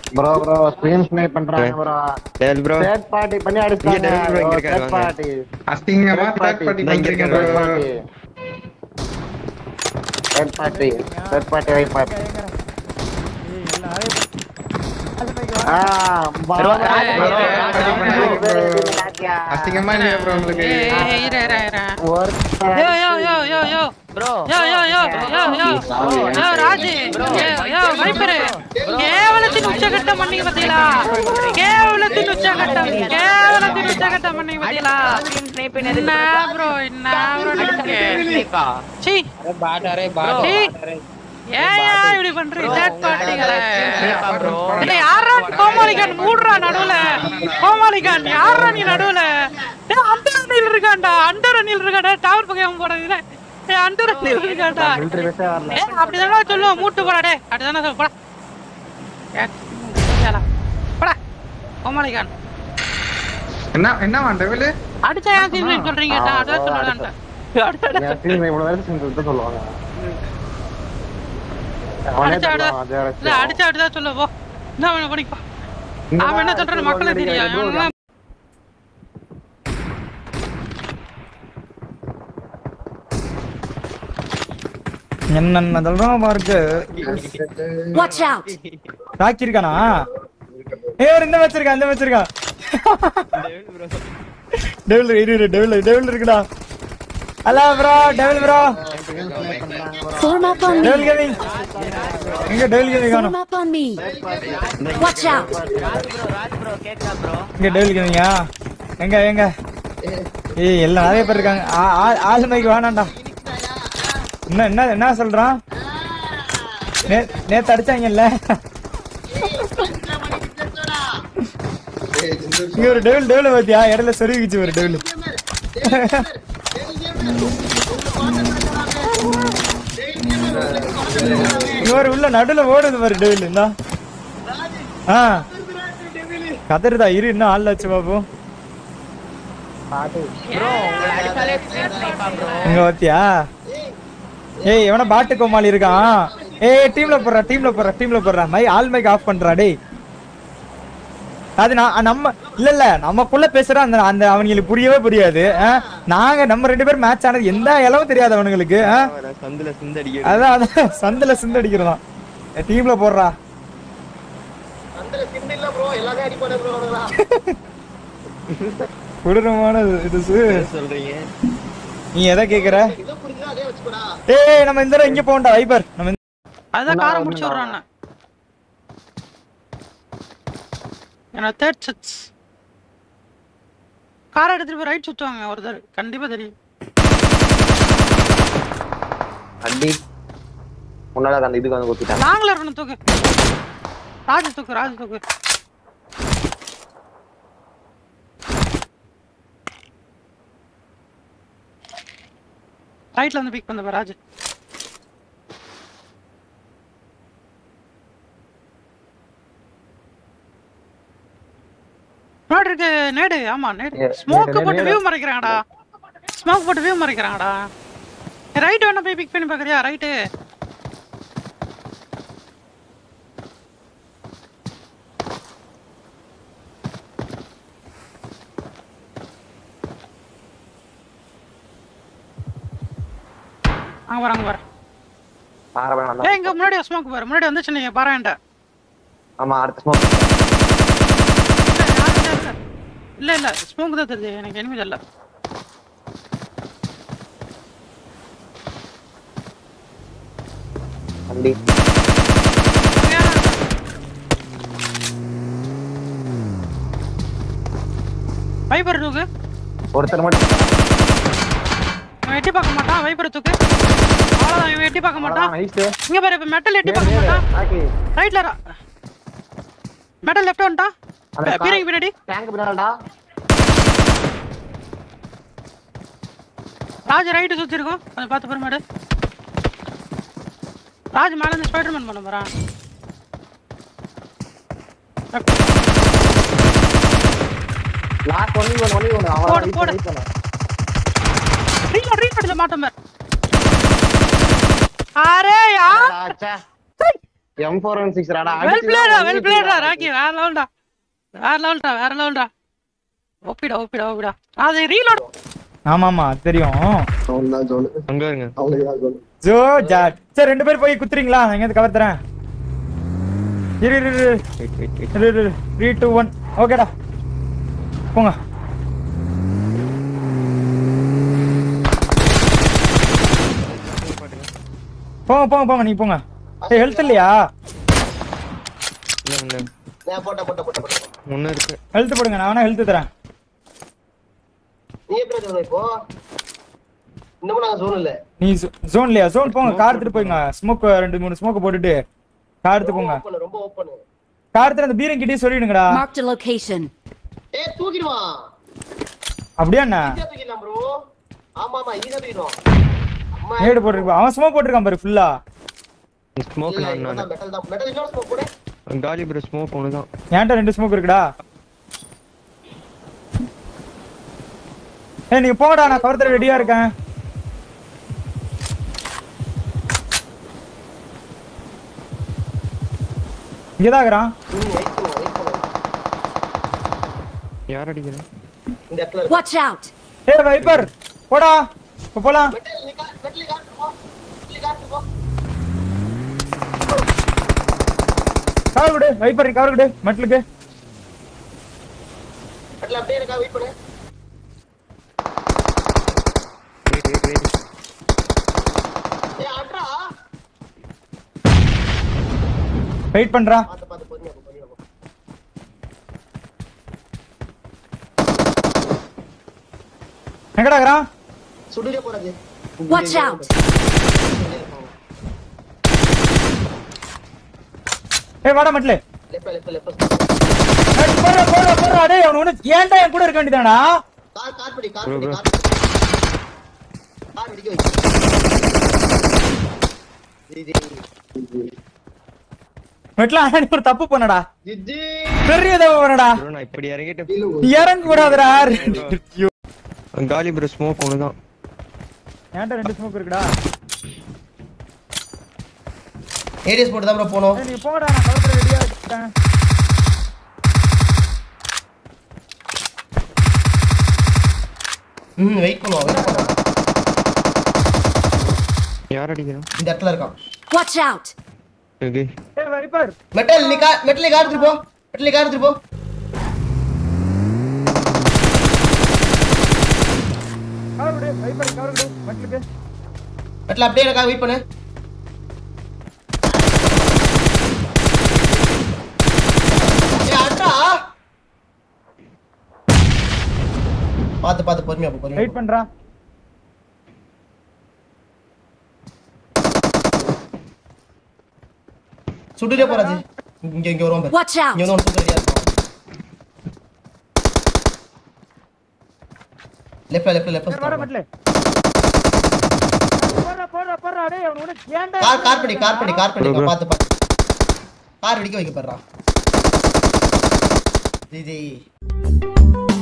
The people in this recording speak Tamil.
ப்ரோ ப்ரோ ஸ்கிரீன் ஸ்னைப் பண்றாங்க ப்ரோ டேல் ப்ரோ தேர்ட் பார்ட்டி பண்ணி அடிச்சாங்க இங்க devil bro இங்க இருக்காரு, தேர்ட் வாங்க. பார்ட்டி அசிங்கமா தேர்ட் பார்ட்டி பண்றீங்க bro third party third party viper ஆ bro, அசிங்கமா இல்லையா ப்ரோ உங்களுக்கு ஒருத்தன் yo yo yo yo yo bro yo yo yo yo yo yo Raji yo yo viper கேவலத்தின் உச்சகட்டம் பண்ணீங்க பாத்தீங்களா கேவலத்தின் உச்சகட்டம் கேவலத்தின் உச்சகட்டம் பண்ணீங்க பாத்தீங்களா ஸ்னைப் என்ன ப்ரோ என்ன ப்ரோ நீங்க சீ சீ ஏயா இப்படி பண்றீங்க தேர்ட் பார்ட்டிங்களே இல்ல யாரா கோமாளிகான் மூடுறா நடுவுல கோமாளிகான் யாரா நீ நடுவுல டேய் அண்டர் அணில் இருக்கான்டா அண்டர் அணில் இருக்கான்டா டவர் பக்கம் போடுறதுல டேய் அண்டர் அணில் இருக்கான்டா மிலிட்டரி பஸ்ஸே வரல ஏய் அப்படிதானே சொல்லுவோம் மூட்டு போடா டேய் அப்படிதானே சொல்ல போடா ஏ, ஏலா. போடா கோமாளிகான் என்ன என்ன டெவில் அடிச்சா ஏன் சீன் சொல்றீங்க நான் அதான் சொல்லுவேன் என் டீம் இவ்வளவு நேரம் செஞ்சு சொல்லுவாங்க அவனே அடிச்சா தருவான், அடிச்சா அது இல்ல அடிச்சா அப்படிதான் சொல்ல போ என்ன வேணும் பண்ணிப்பா அவன் என்ன சொல்றான்னு மக்களுக்கு தெரியும் அவன் என்னென்ன சொல்றான் பாருக்கு Watch out! ராக்கி இருக்கானா ஏ ஒரு இந்த மேட்ச் இருக்கா இந்த மேட்ச் இருக்கா டெவில் இரு இரு டெவில் டெவில் இருக்குடா hello bro devil bro Form up on me! Devil gaming எங்க டெவில் கேமிங் Form காணோம் up on me! Watch out! Raj bro கேக்குதா ப்ரோ இங்க டெவில் கேமிங்கா எங்க எங்க ஏய் எல்லாம் நிறைய பேர் இருக்காங்க ஆ- ஆ- ஆள் மைக்கு வேணாம்டா என்ன என்ன என்ன சொல்றான் நே நேத்து அடிச்சாங்கல்ல இங்க ஒரு டெவில் டெவில் பாத்தியா இடையில சொருவிச்சு ஒரு டெவில் இங்க ஒரு உள்ள நடுவுல ஓடுது பாரு டெவில் இந்தா ஆ கதறுதா இரு இன்னும் ஆள் ஆச்சு பாப்போம் ப்ரோ உங்களை அடிச்சாலே ஸ்கிரீன் ஸ்னைப்பா ப்ரோ இங்க பாத்தியா ஏய் எவன பாட்டு கோமாளி இருக்கான் ஏய் டீம்ல போடுறா டீம்ல போடுறா டீம்ல போடுறா மை ஆல் மைக் ஆஃப் பண்றா டேய் அது நான் நம்ம இல்ல இல்ல நமக்குள்ள பேசுற அந்த அந்த அவங்களுக்கு புரியவே புரியாது ஆ? நாங்க நம்ம ரெண்டு பேரும் மேட்ச் ஆனது எந்த அளவும் தெரியாது அவனுங்களுக்கு ஆ? சந்துல சிந்து அடிக்க அதான் அதான் சந்தில சிந்து அடிக்கிறதாம் டீம்ல போடுறா கொடூரமான இது சு. சொல்றீங்க நீ எதை கேக்குற ஏய் நம்ம இந்த தடவை இங்க போண்டா வைபர் நம்ம இந்த- அதான் காரை முடிச்சு விடுறான் என்ன தேர்ட் சிக்ஸ் காரை எடுத்துட்டு போய் ரைட் சுத்துவாங்க ஒருத்தர் கண்டிப்பா தெரியும் அடி முன்னால அந்த இதுக்கு வந்து குத்திட்டான் லாங்ல இருக்கணும் தூக்கு ராஜு தூக்கு ராஜு தூக்கு ரைட்ல வந்து பிக் பண்ண ராஜு முன்னாடி இருக்கு நேடு ஆமா நேடு ஏ, ஸ்மோக் நேடு, போட்டு நேடு. வியூ மறைக்கிறாங்கடா ஸ்மோக் போட்டு வியூ மறைக்கிறாங்கடா ரைட் வேணா போய் பிக் பண்ணி பாக்குறியா ரைட்டு அங்க வர அங்க வர பாரபட்சம் வந்தா ஏய் இங்க முன்னாடி ஸ்மோக் பாரு முன்னாடி வந்துச்சு நீங்க பாருங்க ஆமா அடுத்த ஸ்மோக் இல்ல இல்ல ஸ்மோக் தான் தெரியுது எனக்கு எனிமே தெரியல வண்டி வைப்பர் தூக்கு ஒருத்தர் மட்டும் இவன் எட்டி பார்க்க மாட்டான் வைப்பர் தூக்கு அவ்வளவுதான் இவன் எட்டி பார்க்க மாட்டான் நைஸ் இங்க பாரு இப்ப மெட்டல் எட்டி பார்க்க மாட்டான் ஆக்கி ரைட்ல மெட்டல் லெஃப்ட் வந்துட்டான் அந்த கா- பீரங்கி பின்னாடி டேங்க் பின்னாலடா ராஜ் ரைட்டு சுத்தி இருக்கும் அதை பார்த்து பெருமாடு ராஜ் மேல இருந்து ஸ்பைடர்மேன் பண்ண போறான் last only one only one போடு, அவன் போடு. ரீலோட் ரீலோட் மாட்டோம் பார் அரே யார் ஆச்சா எம் ஃபோர் ஒன் சிக்ஸ் ராடா வெல் பிளேடா வெல் பிளேடா ராக்கி வேற லெவல்டா வேற லெவல்டா வேற லெவல்டா ஓப்பிடா ஓப்பிடா ஓப்பிடா அது ரீலோட் ஆமா ஆமா அது தெரியும் அங்க இருங்க ஜோ ஜாட் சரி ரெண்டு பேரும் போய் குத்துறீங்களா நான் எங்கேயாவது கவர் தரேன் இரு இரு இரு வெயிட் வெயிட் வெயிட் இரு, இரு, இரு. த்ரீ டூ ஒன் ஓகேடா போங்க போங்க போங்க போங்க நீ போங்க ஏய் ஹெல்த் இல்லையா இல்ல முன்ன போட்ட போட்ட போட்ட போட்ட முன்ன இருக்கு ஹெல்த் போடுங்க நான் வேணா ஹெல்த் தரேன் நீ எப்படி சொல்ற இப்போ இன்னமும் நாங்க ஜோன் இல்ல நீ ஜோன் இல்லையா ஜோன் போங்க கார் எடுத்துட்டு போய்ங்க ஸ்மோக் ரெண்டு மூணு ஸ்மோக் போட்டுட்டு கார் எடுத்து போங்க ஓப்பன் ரொம்ப ஓப்பன் கார் எடுத்து அந்த பீரன் கிட்டே சொல்லிடுங்கடா Marked a location. ஏய் தூக்கிடுவான் அப்படியா என்ன ஈஸியா தூக்கிடலாம் ப்ரோ ஆமா ஆமா ஈஸியா தூக்கிடுவான் அம்மா நேடு போட்டுருப்பா அவன் ஸ்மோக் போட்டிருக்கான் பாரு ஃபுல்லா ஸ்மோக் இல்ல, நான் இவன் தான் metal தான் metal இன்னொரு smoke போடு. காலி ப்ரோ ஸ்மோக் ஒன்று தான் என்கிட்ட ரெண்டு ஸ்மோக் இருக்குடா ஏய் நீங்க போங்கடா நான் கவர் தர ரெடியா இருக்கேன் இங்கதான் இருக்கிறான் ம், wait பண்ணுங்க, wait பண்ணுங்க. யார் அடிக்கிறேன் இந்த இடத்துல இருக்கு. Watch out! ஏய் வைப்பர் போடா இப்ப போலாம் metal நீ கா- metal நீ காட்டு போ. metal நீ காட்டு போ. கவர் விடு வைப்பர் கவர் விடு மெட்டலுக்கு metal அப்படியே இருக்கா வெயிட் பண்ணு வெயிட் வெயிட் வெயிட் ஏய் அட்ரா வெயிட் பண்றா பாத்து பாத்து பொறுமையா போ, பொறுமையா போ. எங்கடா இருக்கிறான் சுடுதே போறது Watch out! ஏய் வாடா மெட்டலு லெஃப்ட் லெஃப்ட் லெஃப்ட் ஏய், போடுறா போடுறா போடுறா டேய் அவன் ஒண்ணு ஏன்டா என் கூட இருக்க வேண்டியதானா கார் கார் பிடி கார் Bro, பிடி bro. கார் பிடி. கார் பிடிக்க வை ஜி ஜி மெட்டல நீ ஒரு தப்பு பண்ணடா ஜி ஜி பெரிய தப்பு பண்ணடா ப்ரோ நான் இப்படி இறங்கிட்டு நீ இறங்க கூடாதுடா ஐயோ. காலி ப்ரோ ஸ்மோக் ஒன்று தான் என்கிட்ட ரெண்டு ஸ்மோக் இருக்குடா ஏடிஎஸ் போட்டு தான் ப்ரோ போனோம் ஏய், நீ போடா நான் கவர் தர ரெடியா இருக்கேன் ம் வெயிட் பண்ணுவோம் வெயிட் பண்ணுவோம் யார் அடிக்கிறேன் இந்த இடத்துல இருக்கான் Watch out! ஓகே ஏய் வைப்பர் மெட்டல் நீ கா மெட்டல் நீ கார் எடுத்துட்டு போ மெட்டல் நீ கார் எடுத்துட்டு போ கவர் விடு வைப்பர் கவர் விடு மெட்டலுக்கு மெட்டல் அப்படியே இருக்கா வெயிட் பண்ணு ஏய் அட்ரா பாத்து பாத்து பொறுமையா போ பொறுமையா வெயிட் பண்றா சுட்டுட்டே போறாது இங்க இங்க வருவோம் பாரு. Watch out! இங்க வந்து ஒன்று சுட்டு ரெடியா இருக்கும் லெஃப்ட்ல லெஃப்ட்ல ஏய், வாடா லெஃப்ட் மெட்டலு போடுறா போடுறா போடுறா டேய் அவன் ஒண்ணு ஏன்டா கார் கார் பண்ணி கார் பண்ணி கார் பண்ணி Bro, bro. பாத்து பாத்து கார் வெடிக்க வைக்க போடுறான் ஜி ஜி